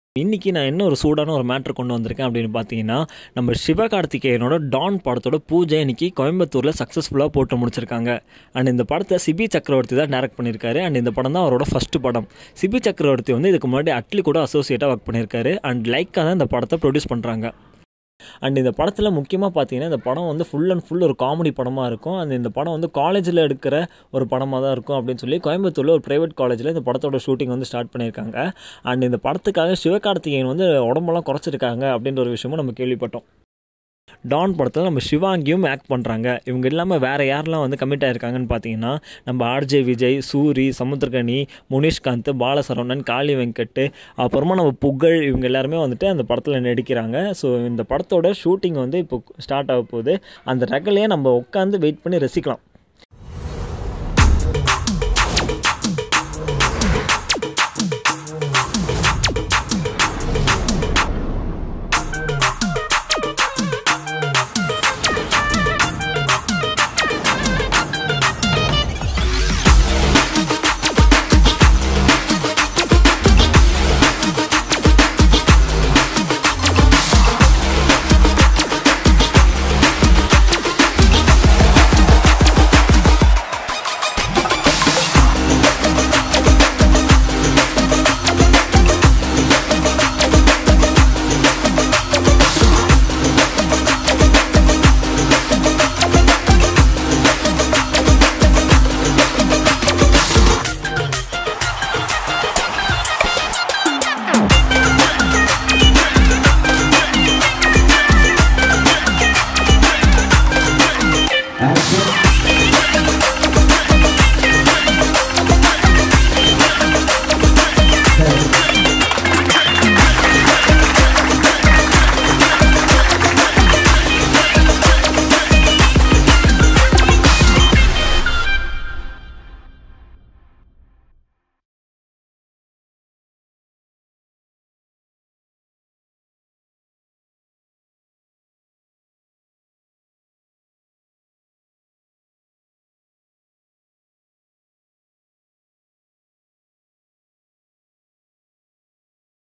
இன்றைக்கி நான் என்ன ஒரு சூடான ஒரு மேட்ரு கொண்டு வந்திருக்கேன் அப்படின்னு பார்த்தீங்கன்னா நம்ம சிவகார்த்திகேயனோட டான் படத்தோட பூஜை இன்னைக்கு கோயம்புத்தூரில் சக்ஸஸ்ஃபுல்லாக போட்டு முடிச்சிருக்காங்க அண்ட் இந்த படத்தை சிபி சக்கரவர்த்தி தான் டேரக்ட் பண்ணியிருக்காரு அண்ட் இந்த படம் தான் அவரோட ஃபஸ்ட்டு படம் சிபி சக்கரவர்த்தி வந்து இதுக்கு முன்னாடி அட்லி கூட அசோசியேட்டாக ஒர்க் பண்ணியிருக்காரு அண்ட் லைக்காக தான் இந்த படத்தை ப்ரொடியூஸ் பண்ணுறாங்க அண்ட் இந்த படத்தில் முக்கியமாக பார்த்தீங்கன்னா இந்த படம் வந்து ஃபுல் அண்ட் ஃபுல் ஒரு காமெடி படமாக இருக்கும் அண்ட் இந்த படம் வந்து காலேஜில் எடுக்கிற ஒரு படமாக தான் இருக்கும் அப்படின்னு சொல்லி கோயம்புத்தூரில் ஒரு ப்ரைவேட் காலேஜில் இந்த படத்தோட ஷூட்டிங் வந்து ஸ்டார்ட் பண்ணியிருக்காங்க அண்ட் இந்த படத்துக்காக சிவகார்த்திகேயன் வந்து உடம்பெல்லாம் குறைச்சிருக்காங்க அப்படின்ற ஒரு விஷயமும் நம்ம கேள்விப்பட்டோம் டான் படத்தில் நம்ம சிவாங்கியும் ஆக்ட் பண்ணுறாங்க இவங்க இல்லாமல் வேறு யாரெல்லாம் வந்து கமிட் ஆயிருக்காங்கன்னு பார்த்தீங்கன்னா நம்ம ஆர்ஜே விஜய் சூரி சமுத்திரகனி முனிஷ்காந்த் பாலசரவணன் காளி வெங்கட் அப்புறமா நம்ம புகழ் இவங்க எல்லாருமே வந்துட்டு அந்த படத்தில் நடிக்கிறாங்க ஸோ இந்த படத்தோட ஷூட்டிங் வந்து இப்போ ஸ்டார்ட் ஆக போகுது அந்த ரகலையே நம்ம உட்காந்து வெயிட் பண்ணி ரசிக்கலாம்